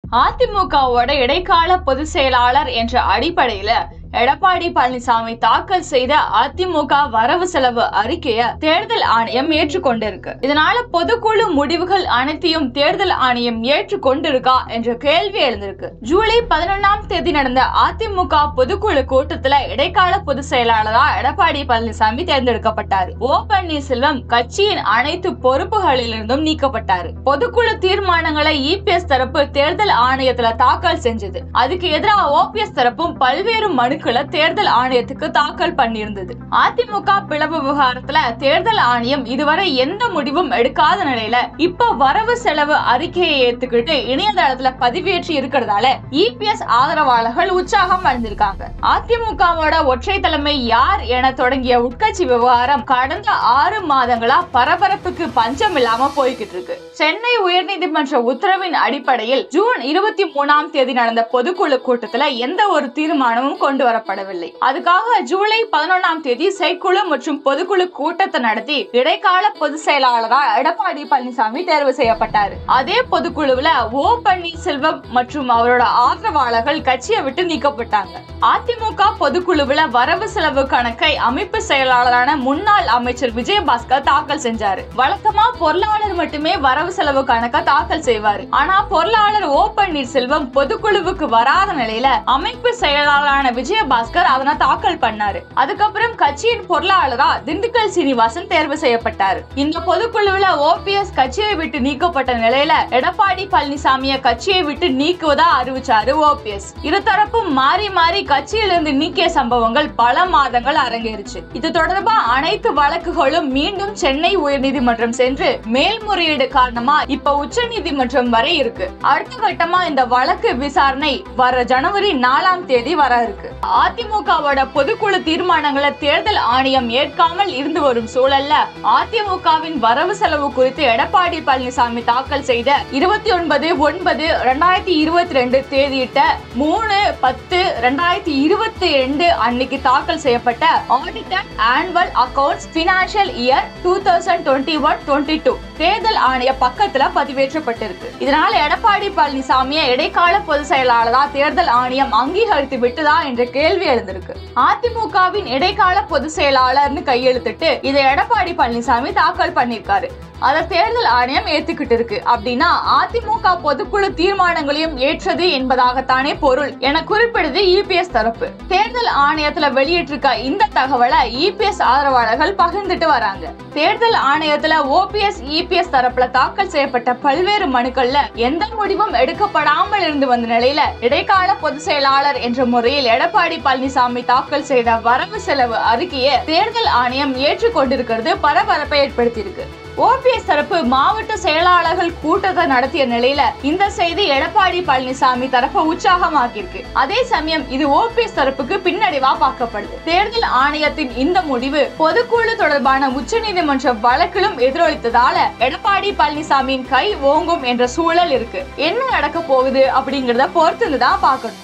அதிமுகவோட இடைக்கால பொதுச் செயலாளர் என்ற அடிப்படையில எடப்பாடி பழனிசாமி தாக்கல் செய்த அதிமுக வரவு செலவு அறிக்கையை தேர்தல் ஆணையம் ஏற்றுக்கொண்டிருக்கு இதனால பொதுக்குழு முடிவுகள் அனைத்தையும் தேர்தல் ஆணையம் ஏற்றுக்கொண்டிருக்கா என்ற கேள்வி எழுந்திருக்கு ஜூலை பதினொன்னாம் தேதி நடந்த அதிமுக பொதுக்குழு கூட்டத்துல இடைக்கால பொதுச் செயலாளரா எடப்பாடி பழனிசாமி தேர்ந்தெடுக்கப்பட்டார் ஓ பன்னீர்செல்வம் கட்சியின் அனைத்து பொறுப்புகளிலிருந்தும் நீக்கப்பட்டாரு பொதுக்குழு தீர்மானங்களை இபிஎஸ் தரப்பு தேர்தல் ஆணையத்துல தாக்கல் செஞ்சது அதுக்கு எதிராக ஓபிஎஸ் தரப்பும் பல்வேறு மனுக்களை தேர்தல் ஆணையத்துக்கு தாக்கல் பண்ணியிருந்தது அதிமுக பிளவு விவகாரத்துல தேர்தல் ஆணையம் இதுவரை எந்த முடிவும் எடுக்காத நிலையில இப்ப வரவு செலவு அறிக்கையை ஏத்துக்கிட்டு இணையதளத்துல பதிவேற்றி இருக்கிறதால இபிஎஸ் ஆதரவாளர்கள் உற்சாகம் அடைஞ்சிருக்காங்க அதிமுகவோட ஒற்றை தலைமை யார் என தொடங்கிய உட்கட்சி விவகாரம் கடந்த ஆறு மாதங்களா பரபரப்புக்கு பஞ்சம் இல்லாம போய்கிட்டு இருக்கு சென்னை உயர்நீதிமன்ற உத்தரவின் அடிப்படையில் ஜூன் இருபத்தி மூணாம் தேதி நடந்த பொதுக்குழு கூட்டத்துல எந்த ஒரு தீர்மானமும் கொண்டு வரப்படவில்லை அதுக்காக ஜூலை பதினொன்னாம் தேதி செயற்குழு மற்றும் பொதுக்குழு கூட்டத்தை நடத்தி இடைக்கால பொதுச் செயலாளரா எடப்பாடி பழனிசாமி தேர்வு செய்யப்பட்டார் அதே பொதுக்குழுவுல ஓ பன்னீர்செல்வம் மற்றும் அவரோட ஆதரவாளர்கள் கட்சியை விட்டு நீக்கப்பட்டாங்க அதிமுக பொதுக்குழுவுல வரவு செலவு கணக்கை அமைப்பு செயலாளரான முன்னாள் அமைச்சர் விஜயபாஸ்கர் தாக்கல் செஞ்சாரு வழக்கமா பொருளாளர் மட்டுமே வரவு செலவு கணக்க தாக்கல் செய்வாரு ஆனா பொருளாளர் ஓ பன்னீர்செல்வம் பொதுக்குழுவுக்கு வராத நிலையில அமைப்பு செயலாளரான விஜயபாஸ்கர் அதனை தாக்கல் பண்ணாரு அதுக்கப்புறம் கட்சியின் பொருளாளரா திண்டுக்கல் சீனிவாசன் தேர்வு செய்யப்பட்டாரு இந்த பொதுக்குழுவுல ஓபிஎஸ் கட்சியை விட்டு நீக்கப்பட்ட நிலையில எடப்பாடி பழனிசாமிய கட்சியை விட்டு நீக்குவதா அறிவிச்சாரு ஓபிஎஸ் இருதரப்பும் மாறி மாறி கட்சியிலிருந்து நீக்கிய சம்பவங்கள் பல மாதங்கள் அரங்கேறிச்சு இது தொடர்பா அனைத்து வழக்குகளும் மீண்டும் சென்னை உயர்நீதிமன்றம் சென்று மேல்முறையீடு காரணமா இப்ப உச்ச நீதிமன்றம் வரை இருக்கு அடுத்த கட்டமா இந்த வழக்கு விசாரணை வர ஜனவரி நாலாம் தேதி வர இருக்கு அதிமுகவோட பொதுக்குழு தீர்மானங்களை தேர்தல் ஆணையம் ஏற்காமல் இருந்து வரும் சூழல்ல அதிமுகவின் வரவு செலவு குறித்து எடப்பாடி பழனிசாமி தாக்கல் செய்த இருபத்தி ஒன்பது ஒன்பது ரெண்டாயிரத்தி இருபத்தி ரெண்டு தேதியிட்ட மூணு பத்து ரெண்டாயிரத்தி இருபத்தி ரெண்டு அன்னைக்கு தாக்கல் செய்யப்பட்ட auditor annual accounts financial year two thousand twenty one twenty two தேர்தல் ஆணைய பக்கத்துல பதிவேற்றப்பட்டிருக்கு இதனால எடப்பாடி பழனிசாமியை இடைக்கால பொதுச் செயலாளரா தேர்தல் ஆணையம் அங்கீகரித்து விட்டதா என்ற கேள்வி எழுந்திருக்கு அதிமுகவின் இடைக்கால பொதுச் செயலாளர்னு கையெழுத்திட்டு இதை எடப்பாடி பழனிசாமி தாக்கல் பண்ணிருக்காரு அதை தேர்தல் ஆணையம் ஏத்துக்கிட்டு இருக்கு அப்படின்னா அதிமுக பொதுக்குழு தீர்மானங்களையும் ஏற்றது என்பதாகத்தானே பொருள் என குறிப்பிடுது இபிஎஸ் தரப்பு தேர்தல் ஆணையத்துல வெளியிட்டிருக்க இந்த தகவலை இபிஎஸ் ஆதரவாளர்கள் பகிர்ந்துட்டு வராங்க தேர்தல் ஆணையத்துல ஓபிஎஸ் இபிஎஸ் தரப்புல தாக்கல் செய்யப்பட்ட பல்வேறு மனுக்கள்ல எந்த முடிவும் எடுக்கப்படாமல் இருந்து வந்த நிலையில இடைக்கால பொதுச் செயலாளர் என்ற முறையில் எடப்பாடி பழனிசாமி தாக்கல் செய்த வரவு செலவு அறிக்கையை தேர்தல் ஆணையம் ஏற்றுக்கொண்டிருக்கிறது பரபரப்பை ஏற்படுத்தியிருக்கு ஓபிஎஸ் தரப்பு மாவட்ட செயலாளர்கள் கூட்டத்தை நடத்திய நிலையில இந்த செய்தி எடப்பாடி பழனிசாமி தரப்ப உற்சாகமாக்கியிருக்கு அதே சமயம் இது ஓபிஎஸ் தரப்புக்கு பின்னடைவா பார்க்கப்படுது தேர்தல் ஆணையத்தின் இந்த முடிவு பொதுக்குழு தொடர்பான உச்சநீதிமன்ற வழக்கிலும் எதிரொலித்ததால எடப்பாடி பழனிசாமியின் கை ஓங்கும் என்ற சூழல் இருக்கு என்ன நடக்க போகுது அப்படிங்கறத பொறுத்து தான் பார்க்கணும்